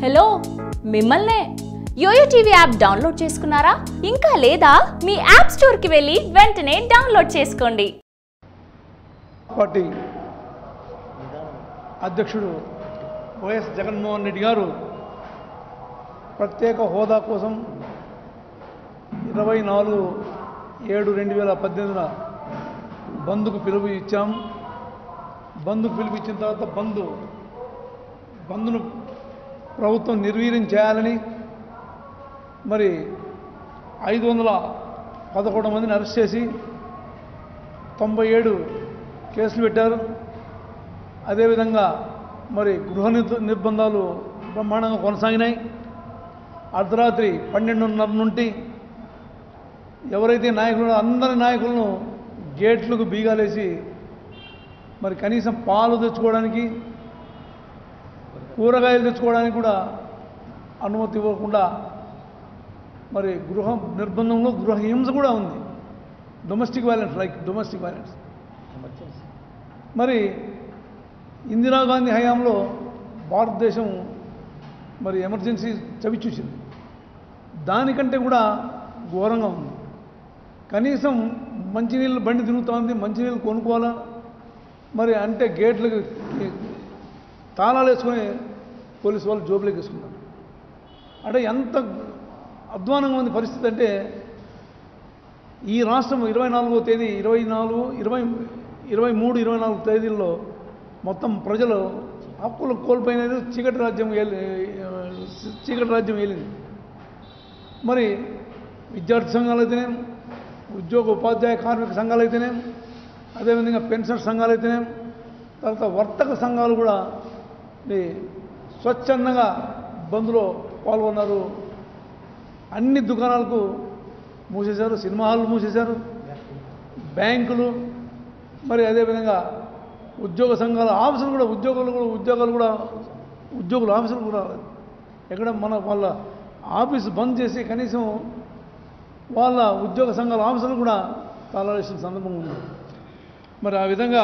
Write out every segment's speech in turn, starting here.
Hello మిమ్మల్నే yo-yo TV app download చేసుకున్నారా ఇంకా లేదా మీ యాప్ స్టోర్కి వెళ్ళి వెంటనే డౌన్లోడ్ చేసుకోండి పార్టీ అధ్యక్షుడు వైఎస్ జగన్మోహన్ రెడ్డి గారు ప్రత్యేక హోదా కోసం ఇరవై నాలుగు ఏడు రెండు వేల పద్దెనిమిదిన బంద్కు పిలుపు ఇచ్చాం బంద్కు పిలుపు ఇచ్చిన తర్వాత బంద్ బంద్ను ప్రభుత్వం నిర్వీర్యం చేయాలని మరి ఐదు వందల పదకొండు మందిని అరెస్ట్ చేసి తొంభై ఏడు కేసులు పెట్టారు అదేవిధంగా మరి గృహ నిర్బ- నిర్బంధాలు బ్రహ్మాండంగా కొనసాగినాయి అర్ధరాత్రి పన్నెండున్నర నుండి ఎవరైతే నాయకులు అందరి నాయకులను గేట్లకు బీగాలేసి మరి కనీసం పాలు తెచ్చుకోవడానికి కూరగాయలు తెచ్చుకోవడానికి కూడా అనుమతి ఇవ్వకుండా మరి గృహ నిర్బంధంలో గృహ హింస కూడా ఉంది domestic violence like domestic violence మరి ఇందిరాగాంధీ హయాంలో భారతదేశం మరి ఎమర్జెన్సీ చవి చూసింది దానికంటే కూడా ఘోరంగా ఉంది కనీసం మంచినీళ్ళు బండి తిరుగుతోంది మంచినీళ్ళు కొనుక్కోవాలా మరి అంటే గేట్లకు తాళాలు వేసుకొని పోలీసు వాళ్ళు జోబులోకి వేసుకున్నారు అంటే ఎంత అధ్వానంగా ఉంది పరిస్థితి అంటే ఈ రాష్ట్రం ఇరవై నాలుగో తేదీ ఇరవై నాలుగు ఇరవై ఇరవై మూడు ఇరవై నాలుగు తేదీల్లో మొత్తం ప్రజలు హక్కులు కోల్పోయినది చీకటి రాజ్యం ఏలి చీకటి రాజ్యం ఏలింది మరి విద్యార్థి సంఘాలు అయితేనే ఉద్యోగ ఉపాధ్యాయ కార్మిక సంఘాలు అయితేనే అదేవిధంగా పెన్షన్ సంఘాలు అయితేనే తర్వాత వర్తక సంఘాలు కూడా ఈ స్వచ్ఛందంగా బంద్లో పాల్గొన్నారు అన్ని దుకాణాలకు మూసేశారు సినిమా హాళ్ళు మూసేశారు బ్యాంకులు మరి అదేవిధంగా ఉద్యోగ సంఘాల ఆఫీసులు కూడా ఉద్యోగులు కూడా ఉద్యోగాలు కూడా ఉద్యోగుల ఆఫీసులు కూడా ఎక్కడ మన వాళ్ళ ఆఫీసు బంద్ చేసి కనీసం వాళ్ళ ఉద్యోగ సంఘాల ఆఫీసులు కూడా తాళాలేసిన సందర్భం ఉంది మరి ఆ విధంగా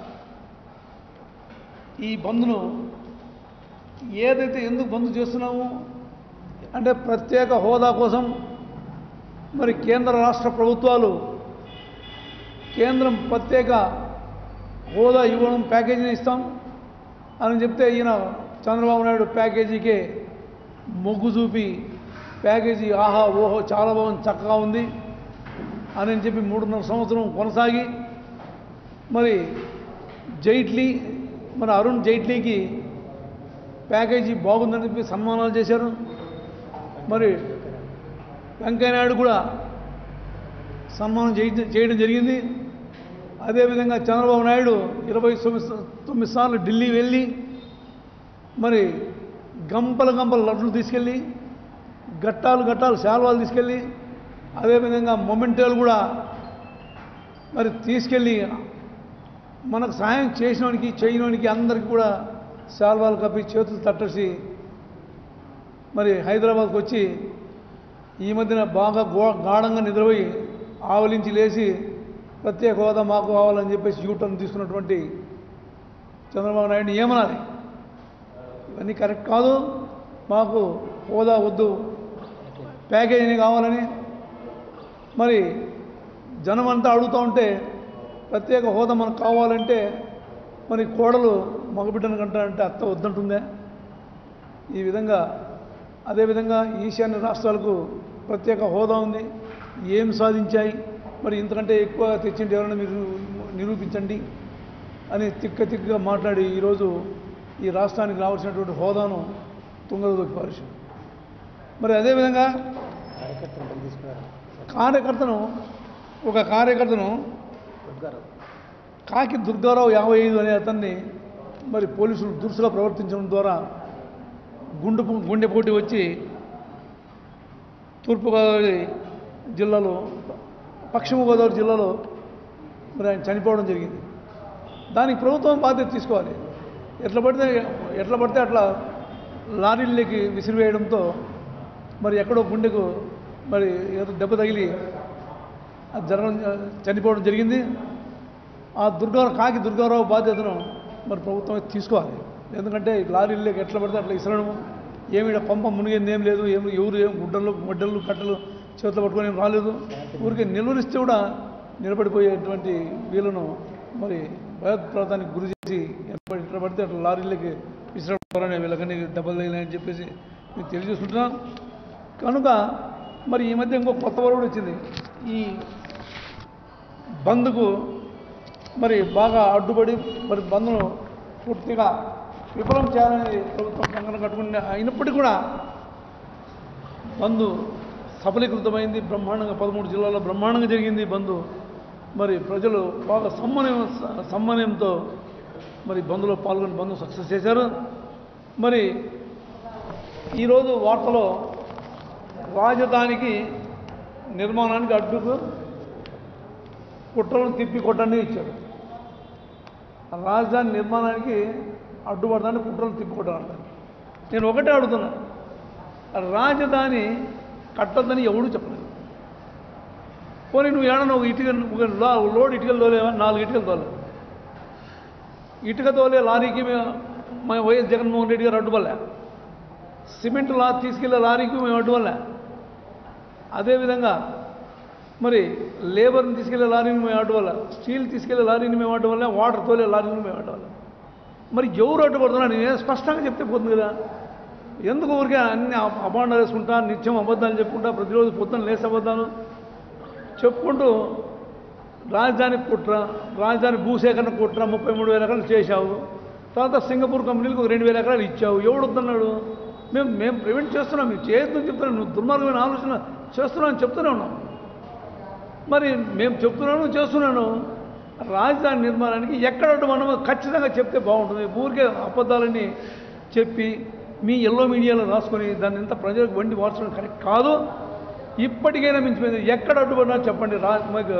ఈ బంద్ను ఏదైతే ఎందుకు బంద్ చేస్తున్నామో అంటే ప్రత్యేక హోదా కోసం మరి కేంద్ర రాష్ట్ర ప్రభుత్వాలు కేంద్రం ప్రత్యేక హోదా ఇవ్వడం ప్యాకేజీని ఇస్తాం అని చెప్తే ఈయన చంద్రబాబు నాయుడు ప్యాకేజీకే మొగ్గు చూపి ప్యాకేజీ ఆహా ఓహో చాలా బాగుంది చక్కగా ఉంది అని చెప్పి మూడున్నర సంవత్సరం కొనసాగి మరి జైట్లీ మన అరుణ్ జైట్లీకి ప్యాకేజీ బాగుందని చెప్పి సన్మానాలు చేశారు మరి వెంకయ్యనాయుడు కూడా సన్మానం చేయ చేయడం జరిగింది అదేవిధంగా చంద్రబాబు నాయుడు ఇరవై తొమ్మిది తొమ్మిది సార్లు ఢిల్లీ వెళ్ళి మరి గంపల గంపల లడ్లు తీసుకెళ్ళి గట్టాలు గట్టాలు శాల్వాలు తీసుకెళ్ళి అదేవిధంగా మొమెంటోలు కూడా మరి తీసుకెళ్ళి మనకు సహాయం చేసినోనికి చేయనోనికి అందరికీ కూడా శాల్వాలు కప్పి చేతులు తట్టేసి మరి హైదరాబాద్కి వచ్చి ఈ మధ్యన బాగా గో గాఢంగా నిద్రపోయి ఆవలించి లేచి ప్రత్యేక హోదా మాకు కావాలని చెప్పేసి యూటర్న్ తీసుకున్నటువంటి చంద్రబాబు నాయుడిని ఏమనాలి ఇవన్నీ కరెక్ట్ కాదు మాకు హోదా వద్దు ప్యాకేజీని కావాలని మరి జనం అంతా అడుగుతూ ఉంటే ప్రత్యేక హోదా మనకు కావాలంటే మరి కోడలు మగబిడ్డను కంటారంటే అత్త వద్దంటుందే ఈ విధంగా అదేవిధంగా ఈశాన్య రాష్ట్రాలకు ప్రత్యేక హోదా ఉంది ఏం సాధించాయి మరి ఇంతకంటే ఎక్కువ తెచ్చింది ఎవరైనా మీరు నిరూపించండి అని తిక్క తిక్కగా మాట్లాడి ఈరోజు ఈ రాష్ట్రానికి రావాల్సినటువంటి హోదాను తుంగలు దొక్కి పారేశారు మరి అదేవిధంగా కార్యకర్తను ఒక కార్యకర్తను కాకి దుర్గారావు యాభై ఐదు అనే అతన్ని మరి పోలీసులు దురుసుగా ప్రవర్తించడం ద్వారా గుండె గుండెపోటీ వచ్చి తూర్పుగోదావరి జిల్లాలో పశ్చిమ గోదావరి జిల్లాలో మరి ఆయన చనిపోవడం జరిగింది దానికి ప్రభుత్వం బాధ్యత తీసుకోవాలి ఎట్లా పడితే ఎట్లా పడితే అట్లా లారీల్లోకి విసిరివేయడంతో మరి ఎక్కడో గుండెకు మరి ఏదో దెబ్బ తగిలి అది జరగడం చనిపోవడం జరిగింది ఆ దుర్గారావు కాకి దుర్గారావు బాధ్యతను మరి ప్రభుత్వం తీసుకోవాలి ఎందుకంటే లారీల్లోకి ఎట్లా పడితే అట్లా ఇసరడం ఏమి ఈడ పంప మునిగింది ఏం లేదు ఏమి ఎవరు ఏం గుడ్డలు గొడ్డలు కట్టలు చేతులు పట్టుకొని ఏం రాలేదు ఊరికే నిలువరిస్తే కూడా నిలబడిపోయేటువంటి వీళ్ళను మరి భయోత్పాతానికి గురి చేసి ఎక్కడ ఎట్లా పడితే అట్లా లారీలకి విసిరడం వీళ్ళకన్నీ డబ్బులు తగిలాయని చెప్పేసి నేను తెలియజేసుకుంటున్నాను కనుక మరి ఈ మధ్య ఇంకో కొత్త వరం కూడా వచ్చింది ఈ బంద్కు మరి బాగా అడ్డుపడి మరి బంద్ను పూర్తిగా విఫలం చేయాలని ప్రభుత్వం కంకణం కట్టుకుని అయినప్పటికీ కూడా బంధు సఫలీకృతమైంది బ్రహ్మాండంగా పదమూడు జిల్లాల్లో బ్రహ్మాండంగా జరిగింది బంధు మరి ప్రజలు బాగా సమ్మనయం సమ్మనయంతో మరి బంధులో పాల్గొని బంధు సక్సెస్ చేశారు మరి ఈరోజు వార్తలో రాజధానికి నిర్మాణానికి అడ్డుకు కుట్రలను తిప్పి కొట్టండి ఇచ్చాడు ఆ రాజధాని నిర్మాణానికి అడ్డుపడదాన్ని కుట్రలు తిప్పి కొట్టాలంటారు నేను ఒకటే అడుగుతున్నా ఆ రాజధాని కట్టొద్దని ఎవడు చెప్పలేదు పోనీ నువ్వు ఏడన్నా ఒక ఇటుక ఒక లో- లోడ్ ఇటుకలు తోలేవా నాలుగు ఇటుకలు తోలే ఇటుక తోలే లారీకి మేము మా వైఎస్ జగన్మోహన్ రెడ్డి గారు అడ్డుపడలే సిమెంట్ లా తీసుకెళ్లే లారీకి మేము అడ్డుపడలే అదేవిధంగా మరి లేబర్ని తీసుకెళ్లే లారీని మేము అడ్డువల్ల స్టీల్ తీసుకెళ్లే లారీని మేము అడ్డువల్ల వాటర్ తోలే లారీని మేము అడ్డువల్ల మరి ఎవరు అడ్డుపడుతున్నారు నేను స్పష్టంగా చెప్తే పోతుంది కదా ఎందుకు ఊరికే అన్ని అబ- అబాండాలు వేసుకుంటా నిత్యం అబద్ధాలు చెప్పుకుంటా ప్రతిరోజు పొద్దున్న లేసి అబద్ధాలు చెప్పుకుంటూ రాజధాని కుట్ర రాజధాని భూసేకరణ కుట్ర ముప్పై మూడు వేల ఎకరాలు చేశావు తర్వాత సింగపూర్ కంపెనీలకు ఒక రెండు వేల ఎకరాలు ఇచ్చావు ఎవడు వద్దన్నాడు మేము మేము ప్రివెంట్ చేస్తున్నాం మీరు చేయొద్దని చెప్తున్నాం నువ్వు దుర్మార్గమైన ఆలోచన చేస్తున్నావు అని చెప్తూనే ఉన్నాం మరి మేము చెప్తున్నాను చేస్తున్నాను రాజధాని నిర్మాణానికి ఎక్కడ మనము ఖచ్చితంగా చెప్తే బాగుంటుంది ఊరికే అబద్ధాలని చెప్పి మీ ఎల్లో మీడియాలో రాసుకొని దాన్ని ఎంత ప్రజలకు వండి వార్చడం కరెక్ట్ కాదు ఇప్పటికైనా మించిపోయింది ఎక్కడ అడ్డుపడినా చెప్పండి రా మాకు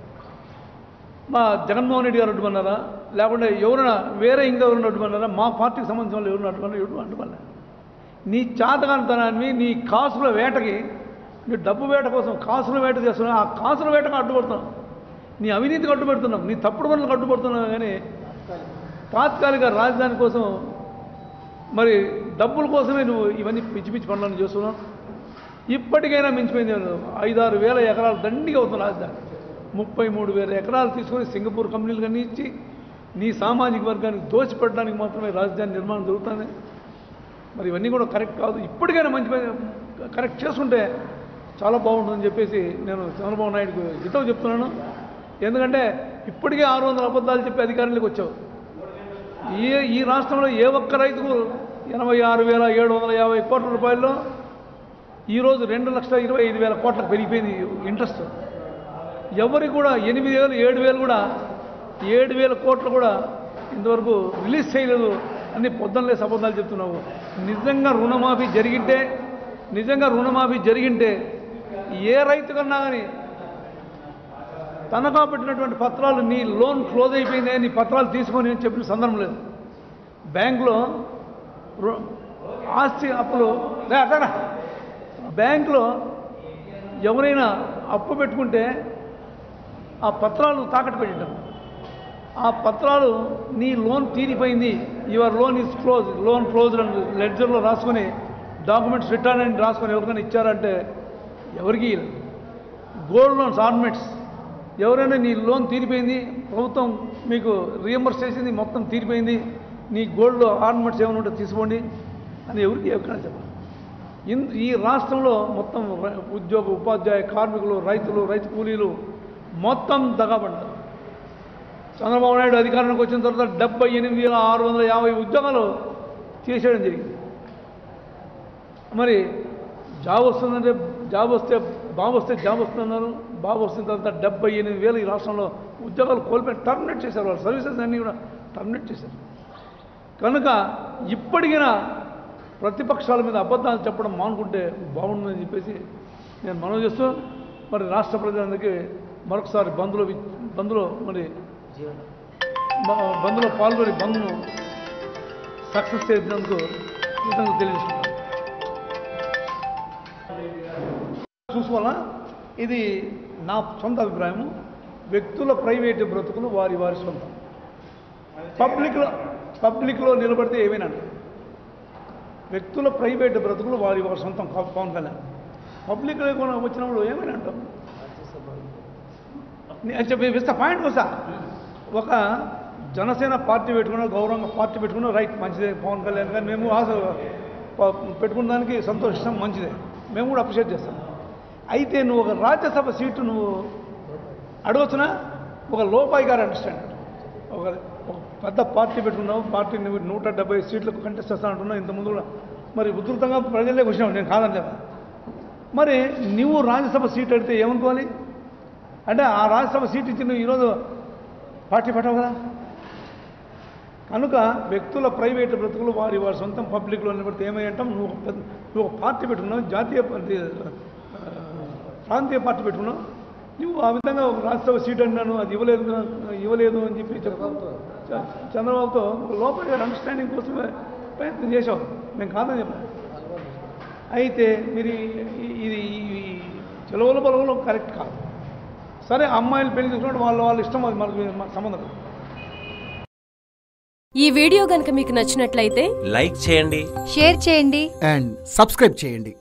మా జగన్మోహన్ రెడ్డి గారు అడ్డుపన్నారా లేకుంటే ఎవరైనా వేరే ఇంకా ఎవరైనా అడ్డుపన్నారా మా పార్టీకి సంబంధించిన వాళ్ళు ఎవరైనా అడ్డుపన్నా ఎవరు అడ్డుపన్నా నీ చాతకాంతనాన్ని నీ కాసుల వేటకి నీ డబ్బు వేట కోసం కాసుల వేట చేస్తున్నావు ఆ కాసుల వేటకు అడ్డుపడుతున్నావు నీ అవినీతికి అడ్డుపడుతున్నావు నీ తప్పుడు పనులకు అడ్డుపడుతున్నావు కానీ తాత్కాలిక రాజధాని కోసం మరి డబ్బుల కోసమే నువ్వు ఇవన్నీ పిచ్చి పిచ్చి పనులను చేస్తున్నావు ఇప్పటికైనా మించిపోయింది ఏమీ లేదు. ఐదారు వేల ఎకరాలు దండిగా అవుతుంది రాజధాని ముప్పై మూడు వేల ఎకరాలు తీసుకొని సింగపూర్ కంపెనీలు కానీ ఇచ్చి నీ సామాజిక వర్గానికి దోచిపెట్టడానికి మాత్రమే రాజధాని నిర్మాణం జరుగుతుంది మరి ఇవన్నీ కూడా కరెక్ట్ కాదు ఇప్పటికైనా మంచి పని కరెక్ట్ చేసుకుంటే చాలా బాగుంటుందని చెప్పేసి నేను చంద్రబాబు నాయుడుకు హితవు చెప్తున్నాను ఎందుకంటే ఇప్పటికే ఆరు వందల అబద్ధాలు చెప్పి అధికారంలోకి వచ్చావు ఈ ఈ రాష్ట్రంలో ఏ ఒక్క రైతుకు ఎనభై ఆరు వేల ఏడు వందల యాభై కోట్ల రూపాయల్లో ఈరోజు రెండు లక్షల ఇరవై ఐదు వేల కోట్లకు పెరిగిపోయింది ఇంట్రెస్ట్ ఎవరికి కూడా ఎనిమిది వేలు ఏడు వేలు కూడా ఏడు వేల కోట్లు కూడా ఇంతవరకు రిలీజ్ చేయలేదు అన్ని పొద్దున్నలే అబద్ధాలు చెప్తున్నావు నిజంగా రుణమాఫీ జరిగింటే నిజంగా రుణమాఫీ జరిగింటే ఏ రైతు కన్నా కానీ తనఖా పెట్టినటువంటి పత్రాలు నీ లోన్ క్లోజ్ అయిపోయిందే నీ పత్రాలు తీసుకొని అని చెప్పిన సందర్భం లేదు బ్యాంకులో రు- ఆస్తి అప్పులు రే అక్కడ బ్యాంకులో ఎవరైనా అప్పు పెట్టుకుంటే ఆ పత్రాలు తాకట్టు పెట్టడం ఆ పత్రాలు నీ లోన్ తీరిపోయింది your loan is close loan close అని లెడ్జర్లో రాసుకొని డాక్యుమెంట్స్ రిటర్న్ అని రాసుకొని ఎవరికైనా ఇచ్చారంటే ఎవరికి ఇవ్వలేదు. గోల్డ్ లోన్స్ ఆర్నమెంట్స్ ఎవరైనా నీ లోన్ తీరిపోయింది ప్రభుత్వం మీకు రియంబర్స్ చేసింది మొత్తం తీరిపోయింది నీ గోల్డ్ ఆర్నమెంట్స్ ఏమైనా ఉంటే తీసుకోండి అని ఎవరికి ఎక్కడైనా చెప్పాలి ఇన్ ఈ రాష్ట్రంలో మొత్తం ర- ఉద్యోగ ఉపాధ్యాయ కార్మికులు రైతులు రైతు కూలీలు మొత్తం దగాపడ్డారు చంద్రబాబు నాయుడు అధికారంలోకి వచ్చిన తర్వాత డెబ్బై ఎనిమిది వేల ఆరు వందల యాభై ఉద్యోగాలు తీసేయడం జరిగింది మరి జాబ్ వస్తుందంటే జాబ్ వస్తే బాబు వస్తే జాబ్ వస్తున్నారు బాబు వస్తున్న తర్వాత డెబ్బై ఎనిమిది వేలు ఈ రాష్ట్రంలో ఉద్యోగాలు కోల్పోయి టర్మినేట్ చేశారు వాళ్ళ సర్వీసెస్ అన్నీ కూడా టర్మినేట్ చేశారు కనుక ఇప్పటికైనా ప్రతిపక్షాల మీద అబద్ధాలు చెప్పడం మానుకుంటే బాగుంటుందని చెప్పేసి నేను మనవి చేస్తూ మరి రాష్ట్ర ప్రజలందరికీ మరొకసారి బంద్లో వి- బంద్లో మరి బ- బంద్లో పాల్గొని బంద్ను సక్సెస్ చేసినందుకు కృతజ్ఞతలు తెలియజేసుకుంటాను చూసుకోవాలా ఇది నా సొంత అభిప్రాయము వ్యక్తుల ప్రైవేటు బ్రతుకులు వారి వారి సొంతం పబ్లిక్లో పబ్లిక్లో నిలబడితే ఏమైనా అంటారు. వ్యక్తుల ప్రైవేట్ బ్రతుకులు వారి వారి సొంతం కా- పవన్ కళ్యాణ్ పబ్లిక్ లేకుండా వచ్చినప్పుడు ఏమైనా అంటాం నే- అని చెప్పి ఇస్తా పాయింట్ వస్తా ఒక జనసేన పార్టీ పెట్టుకున్న గౌరవంగా పార్టీ పెట్టుకున్న రైట్ మంచిదే పవన్ కళ్యాణ్ గారు మేము ఆశ ప- పెట్టుకున్న దానికి సంతోషిస్తాం మంచిదే మేము కూడా అప్రిషియేట్ చేస్తాం అయితే నువ్వు ఒక రాజ్యసభ సీటు నువ్వు అడగచ్చునా ఒక లోపాయి గారు అండర్స్టాండ్ ఒక ఒక పెద్ద పార్టీ పెట్టుకున్నావు పార్టీ నువ్వు నూట డెబ్బై సీట్లకు కంటెస్ట్ చేస్తా అంటున్నావు ఇంతకుముందు కూడా మరి ఉధృతంగా ప్రజలే వచ్చినావు నేను కాదని చెప్పా మరి నువ్వు రాజ్యసభ సీట్ అడిగితే ఏమనుకోవాలి అంటే ఆ రాజ్యసభ సీట్ ఇచ్చి నువ్వు ఈరోజు పార్టీ పెట్టావు కదా కనుక వ్యక్తుల ప్రైవేటు బ్రతుకులు వారి వారి సొంతం పబ్లిక్లో నిలబడితే ఏమై అంటాం నువ్వు ఒక పెద్ద- నువ్వు ఒక పార్టీ పెట్టుకున్నావు జాతీయ పార్టీ ఆ, ప్రాంతీయ పార్టీ పెట్టుకున్నావు నువ్వు ఆ విధంగా ఒక రాజ్యసభ సీట్ అన్నాను అది ఇవ్వలేదు ఇవ్వలేదు అని చెప్పి చెప్పు. చ- చంద్రబాబుతో ఒక లోపల అండర్స్టాండింగ్ కోసమే ప్రయత్నం చేశావు నేను కాదని చెప్పాను అయితే మీరు ఈ- ఇది ఈ చెలవుల బలవులు కరెక్ట్ కాదు సరే అమ్మాయిలు పెళ్లి చేసుకున్నట్టు వాళ్ళ వాళ్ళ ఇష్టం అది మనకు మనకు సంబంధం లేదు. ఈ వీడియో గనుక మీకు నచ్చినట్లయితే లైక్ చేయండి షేర్ చేయండి అండ్ సబ్స్క్రైబ్ చేయండి